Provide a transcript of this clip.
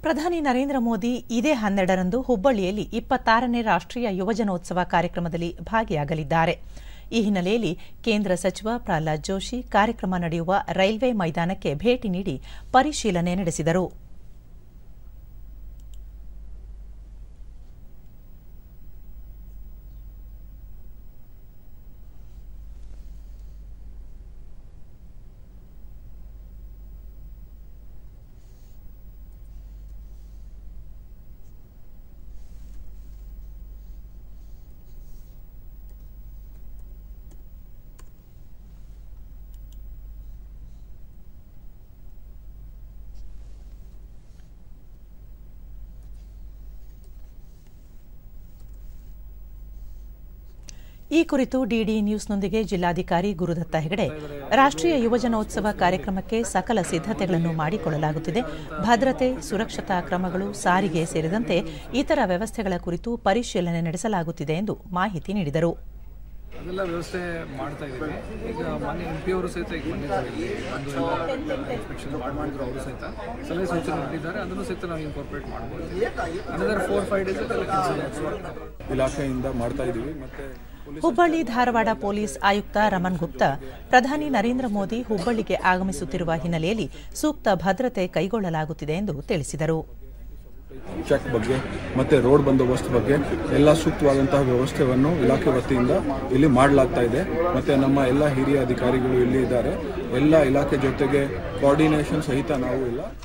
ಪ್ರಧಾನಿ ನರೇಂದ್ರ ಮೋದಿ ಇದೇ ಹನ್ನೆರಡರಂದು ಹುಬ್ಬಳ್ಳಿಯಲ್ಲಿ ಇಪ್ಪತ್ತಾರನೇ ರಾಷ್ಟ್ರೀಯ ಯುವಜನೋತ್ಸವ ಕಾರ್ಯಕ್ರಮದಲ್ಲಿ ಭಾಗಿಯಾಗಲಿದ್ದಾರೆ ಈ ಹಿನ್ನೆಲೆಯಲ್ಲಿ ಕೇಂದ್ರ ಸಚಿವ ಪ್ರಹ್ಲಾದ್ ಜೋಶಿ ಕಾರ್ಯಕ್ರಮ ನಡೆಯುವ ರೈಲ್ವೆ ಮೈದಾನಕ್ಕೆ ಭೇಟಿ ನೀಡಿ ಪರಿಶೀಲನೆ ನಡೆಸಿದರು ಈ ಕುರಿತು ಡಿಡಿ ನ್ಯೂಸ್ನೊಂದಿಗೆ ಜಿಲ್ಲಾಧಿಕಾರಿ ಗುರುದತ್ತ ಹೆಗಡೆ ರಾಷ್ಟ್ರೀಯ ಯುವಜನೋತ್ಸವ ಕಾರ್ಯಕ್ರಮಕ್ಕೆ ಸಕಲ ಸಿದ್ಧತೆಗಳನ್ನು ಮಾಡಿಕೊಳ್ಳಲಾಗುತ್ತಿದೆ ಭದ್ರತೆ ಸುರಕ್ಷತಾ ಕ್ರಮಗಳು ಸಾರಿಗೆ ಸೇರಿದಂತೆ ಇತರ ವ್ಯವಸ್ಥೆಗಳ ಕುರಿತು ಪರಿಶೀಲನೆ ನಡೆಸಲಾಗುತ್ತಿದೆ ಎಂದು ಮಾಹಿತಿ ನೀಡಿದರು ಅದೆಲ್ಲ ವ್ಯವಸ್ಥೆ ಮಾಡ್ತಾ ಇದ್ದೀವಿ ಈಗ ಮಾನ್ಯ ಎಂ ಪಿ ಅವರು ಸಹಿತ ಈಗ ಬಂದಿದ್ದಾರೆ ಇಲ್ಲಿ ಒಂದು ಎಲ್ಲ ಇನ್ಸ್ಪೆಕ್ಷನ್ ಮಾಡಿ ಮಾಡಿದ್ರು ಅವರು ಸಹಿತ ಸಲಹೆ ಸೂಚನೆ ನೀಡಿದ್ದಾರೆ ಅದನ್ನು ಸಹಿತ ನಾವು ಇನ್ಕಾರ್ಪೊರೇಟ್ ಮಾಡ್ಬೋದು ಅನದರ್ ಫೋರ್ ಫೈವ್ ಡೇಸ್ ಎಲ್ಲ ಕೆಲಸ ಇಲಾಖೆಯಿಂದ ಮಾಡ್ತಾ ಇದ್ದೀವಿ ಮತ್ತೆ ಪೊಲೀಸ್ ಹುಬ್ಬಳ್ಳಿ ಧಾರವಾಡ ಪೊಲೀಸ್ ಆಯುಕ್ತ ರಮಣ್ ಗುಪ್ತಾ ಪ್ರಧಾನಿ ನರೇಂದ್ರ ಮೋದಿ ಹುಬ್ಬಳ್ಳಿಗೆ ಆಗಮಿಸುತ್ತಿರುವ ಹಿನ್ನೆಲೆಯಲ್ಲಿ ಸೂಕ್ತ ಭದ್ರತೆ ಕೈಗೊಳ್ಳಲಾಗುತ್ತಿದೆ ಎಂದು ತಿಳಿಸಿದರು ಚೆಕ್ ಬಗ್ಗೆ ಮತ್ತೆ ರೋಡ್ ಬಂದೋಬಸ್ತ್ ಬಗ್ಗೆ ಎಲ್ಲ ಸೂಕ್ತವಾದಂತಹ ವ್ಯವಸ್ಥೆಯನ್ನು ಇಲಾಖೆ ವತಿಯಿಂದ ಇಲ್ಲಿ ಮಾಡಲಾಗ್ತಾ ಇದೆ ಮತ್ತೆ ನಮ್ಮ ಎಲ್ಲ ಹಿರಿಯ ಅಧಿಕಾರಿಗಳು ಇಲ್ಲಿ ಇದ್ದಾರೆ ಎಲ್ಲ ಇಲಾಖೆ ಜೊತೆಗೆ ಕೋಆರ್ಡಿನೇಷನ್ ಸಹಿತ ನಾವು ಇಲ್ಲ